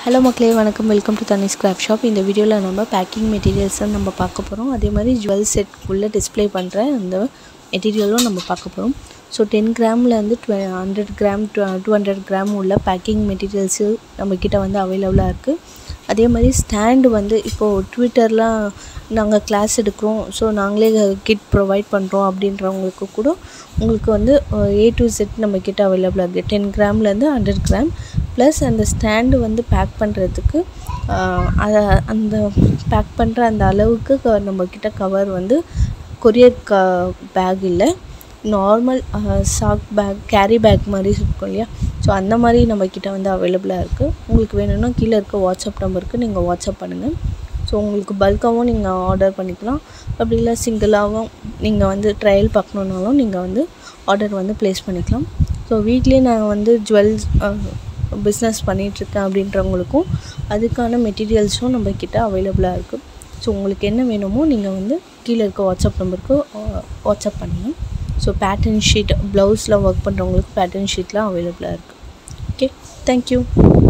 hello மக்களே வணக்கம் welcome to தனி ஸ்கிராப் ஷாப் இந்த வீடியோவில் நம்ம பேக்கிங் மெட்டீரியல்ஸ் தான் நம்ம பார்க்க போகிறோம் அதே மாதிரி ஜுவல் செட் உள்ள டிஸ்ப்ளே பண்ணுற அந்த மெட்டீரியலும் நம்ம பார்க்க போகிறோம் ஸோ டென் கிராமில் வந்து two hundred gram two hundred gram உள்ள பேக்கிங் மெட்டீரியல்ஸு நம்மக்கிட்ட வந்து அவைலபிளாக இருக்குது அதே மாதிரி ஸ்டாண்டு வந்து இப்போது ட்விட்டர்லாம் நாங்கள் கிளாஸ் எடுக்கிறோம் ஸோ நாங்களே கிட் ப்ரொவைட் பண்ணுறோம் அப்படின்றவங்களுக்கு கூட உங்களுக்கு வந்து ஏ டு செட் நம்மக்கிட்ட அவைலபிளாக இருக்குது டென் கிராம்லேருந்து ஹண்ட்ரட் கிராம் ப்ளஸ் அந்த ஸ்டாண்டு வந்து பேக் பண்ணுறதுக்கு அதை அந்த பேக் பண்ணுற அந்த அளவுக்கு க நம்மக்கிட்ட கவர் வந்து கொரியர் க பேக் இல்லை normal sack bag carry bag மாதிரி இருக்கும் இல்லையா ஸோ அந்த மாதிரி நம்மக்கிட்ட வந்து அவைலபிளாக இருக்குது உங்களுக்கு வேணும்னா கீழே இருக்க வாட்ஸ்அப் நம்பருக்கு நீங்கள் வாட்ஸ்அப் பண்ணுங்கள் ஸோ உங்களுக்கு பல்காகவும் நீங்கள் ஆர்டர் பண்ணிக்கலாம் அப்படி இல்லை சிங்கிளாகவும் நீங்கள் வந்து ட்ரையல் பார்க்கணுன்னாலும் நீங்கள் வந்து ஆர்டர் வந்து ப்ளேஸ் பண்ணிக்கலாம் ஸோ வீக்லேயே நான் வந்து ஜுவல்ஸ் பிஸ்னஸ் பண்ணிகிட்ருக்கேன் அப்படின்றவங்களுக்கும் அதுக்கான மெட்டீரியல்ஸும் நம்மக்கிட்ட அவைலபிளாக இருக்குது ஸோ உங்களுக்கு என்ன வேணுமோ நீங்கள் வந்து கீழே இருக்க வாட்ஸ்அப் நம்பருக்கு வாட்ஸ்அப் பண்ணுங்கள் ஸோ பேட்டர்ன் ஷீட் ப்ளவுஸில் ஒர்க் பண்ணுறவங்களுக்கு பேட்டர்ன் ஷீட்லாம் அவைலபிளாக இருக்குது ஓகே தேங்க்யூ